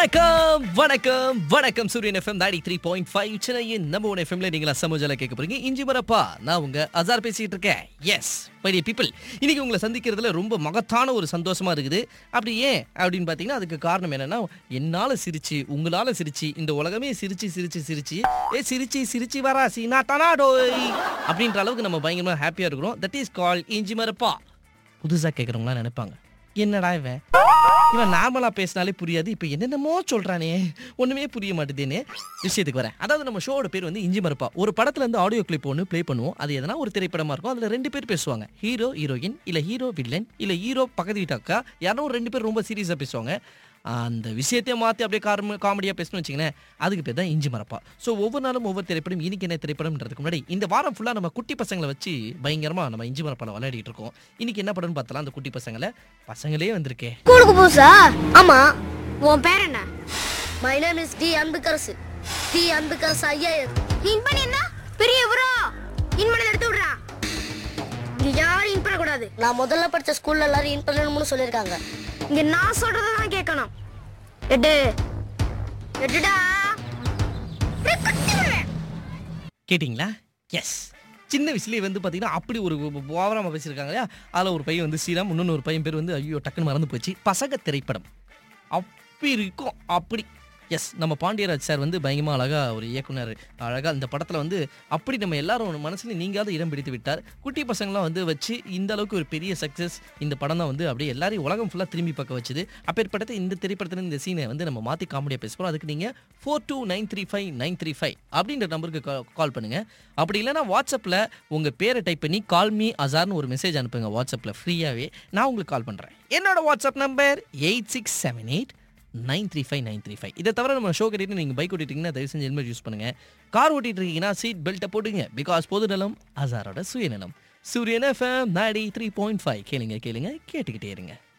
வணக்கம் வணக்கம் வணக்கம் சூரியன் எஃப்எம் நாடி த்ரீ பாயிண்ட் ஃபைவ் சென்னையின் நம்ம ஒன் எஃப்எம்ல நீங்களா சமோஜால கேட்க போறீங்க இஞ்சி மரப்பா நான் உங்க அசார் பேசிட்டு இருக்கேன் எஸ் பைடிய பீப்பிள் இன்னைக்கு உங்களை சந்திக்கிறதுல ரொம்ப மகத்தான ஒரு சந்தோஷமா இருக்குது அப்படி ஏன் அப்படின்னு பார்த்தீங்கன்னா அதுக்கு காரணம் என்னன்னா என்னால சிரிச்சு உங்களால சிரிச்சு இந்த உலகமே சிரிச்சு சிரிச்சு சிரிச்சு ஏ சிரிச்சு சிரிச்சு வரா சீனா தனாடோய் அப்படின்ற அளவுக்கு நம்ம பயங்கரமா ஹாப்பியா இருக்கிறோம் தட் இஸ் கால் இஞ்சி மரப்பா புதுசா கேட்குறவங்களாம் நினைப்பாங்க என்னடா இவன் இவன் நார்மலா பேசினாலே புரியாது இப்போ என்னென்னமோ சொல்றானே ஒண்ணுமே புரிய மாட்டேதேன்னு விஷயத்துக்கு வரேன் அதாவது நம்ம ஷோட பேர் வந்து இஞ்சி மரப்பா ஒரு படத்துல இருந்து ஆடியோ கிளிப் ஒன்று ப்ளே பண்ணுவோம் அது எதனா ஒரு திரைப்படமா இருக்கும் அதுல ரெண்டு பேர் பேசுவாங்க ஹீரோ ஹீரோயின் இல்ல ஹீரோ வில்லன் இல்ல ஹீரோ பக்கத்து வீட்டு அக்கா யாரோ ஒரு ரெண்டு பேர் ரொம்ப சீரியஸா பேசுவாங்க அந்த விஷயத்தையே மாற்றி அப்படியே காரம் காமெடியாக பேசணும்னு வச்சுங்களேன் அதுக்கு பேர் தான் இஞ்சி மரப்பா ஸோ ஒவ்வொரு நாளும் ஒவ்வொரு திரைப்படம் இன்னைக்கு என்ன திரைப்படம்ன்றதுக்கு முன்னாடி இந்த வாரம் ஃபுல்லாக நம்ம குட்டி பசங்களை வச்சு பயங்கரமாக நம்ம இஞ்சி மரப்பால விளையாடிட்டு இருக்கோம் இன்னைக்கு என்ன படம்னு பார்த்தலாம் அந்த குட்டி பசங்களை பசங்களே வந்திருக்கே ஸ்கூலுக்கு புதுசா ஆமா உன் பேர் என்ன my name is T Anbukkarasu T Anbukkarasu IAS இன் பண்ணி என்ன பெரிய ப்ரோ இன் பண்ணி எடுத்து விடுறா இங்க யாரும் இன் பண்ண கூடாது நான் முதல்ல படிச்ச ஸ்கூல்ல எல்லாரும் இன் பண்ணணும்னு சொல்லியிருக்காங்க இங்க நான் சொல்றத தான் கேட்கணும் எட்டு எட்டுடா இப்படி குத்தி விடுறேன். கேட்டிங்களா எஸ் சின்ன வயசுலேயே வந்து பார்த்தீங்கன்னா அப்படி ஒரு ஓவராக பேசியிருக்காங்க இல்லையா அதில் ஒரு பையன் வந்து ஸ்ரீராம் இன்னொன்று ஒரு பையன் பேர் வந்து ஐயோ டக்குன்னு மறந்து போச்சு பசங்க திரைப்படம் அப்படி இருக்கும் அப்படி எஸ் நம்ம பாண்டியராஜ் சார் வந்து பயங்கரமாக அழகாக ஒரு இயக்குனர் அழகாக இந்த படத்தில் வந்து அப்படி நம்ம எல்லாரும் மனசுல நீங்காத இடம் பிடித்து விட்டார் குட்டி பசங்களாம் வந்து வச்சு இந்த அளவுக்கு ஒரு பெரிய சக்ஸஸ் இந்த படம் தான் வந்து அப்படியே எல்லாரையும் உலகம் ஃபுல்லாக திரும்பி பார்க்க வச்சுது அப்பேற்பட்டது இந்த திரைப்படத்தில் இந்த சீனை வந்து நம்ம மாற்றி காமெடியாக பேச போகிறோம் அதுக்கு நீங்கள் four two nine three five nine three five அப்படின்ற நம்பருக்கு கால் பண்ணுங்க அப்படி இல்லைன்னா வாட்ஸ்அப்பில் உங்கள் பேரை டைப் பண்ணி கால் மீ அசார்னு ஒரு மெசேஜ் அனுப்புங்க வாட்ஸ்அப்பில் ஃப்ரீயாகவே நான் உங்களுக்கு கால் பண்ணுறேன் என்னோட WhatsApp number eight six seven eight nine three five nine three five இதை தவிர நம்ம ஷோ கட்டிட்டு நீங்கள் பைக் ஓட்டிட்டீங்கன்னா தயவு செஞ்சு ஹெல்மெட் யூஸ் பண்ணுங்கள் கார் ஓட்டிட்டு இருக்கீங்கன்னா சீட் பெல்ட்டை போட்டுங்க பிகாஸ் பொது நலம் அசாரோட சுயநலம் சூரியன் எஃப்எம் நாடி த்ரீ பாயிண்ட் ஃபைவ் கேளுங்க கேளுங்க கேட்டுக்கிட்டே இருங்க